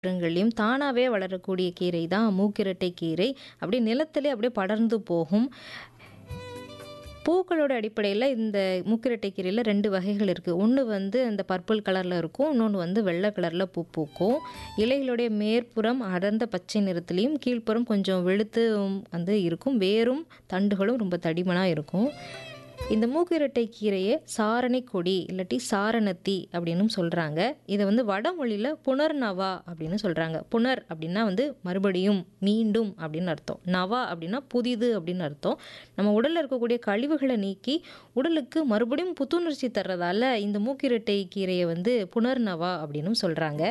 இடங்கள்லயும் தானாவே வளரக்கூடிய கீரை தான் மூக்கிரட்டை கீரை. அப்படியே நிலத்திலே அப்படியே படர்ந்து போகும். பூக்களோட அடிப்படையில இந்த மூக்கிரட்டை கீரையில 2 வகைகள் இருக்கு. ஒண்ணு வந்து அந்த பர்பிள் கலர்ல இருக்கும். இன்னொன்னு வந்து வெள்ள கலர்ல பூ பூக்கும். இலைகளுடைய மேற்புறம் அடர்ந்த பச்சை நிறத்திலயும், கீழ்ப்புறம் கொஞ்சம் வெளுத்தும் வந்து இருக்கும். வேரும், தண்டுகளும் ரொம்ப தடிமனா இருக்கும். இந்த மூக்கிரட்டை கீரைய சாரணைக் கொடி இல்லாட்டி சாரணத்தி அப்படின்னும் சொல்றாங்க. இத வந்து வடமொழியில புனர்நவா அப்படின்னு சொல்றாங்க. புனர் அப்படின்னா வந்து மறுபடியும், மீண்டும் அப்படின்னு அர்த்தம். நவா அப்படின்னா புதிது அப்படின்னு அர்த்தம். நம்ம உடல்ல இருக்கக்கூடிய கழிவுகள நீக்கி, உடலுக்கு மறுபடியும் புத்துணர்ச்சி தர்றதால இந்த மூக்கிரட்டை கீரைய வந்து புனர்நவா அப்படின்னும் சொல்றாங்க.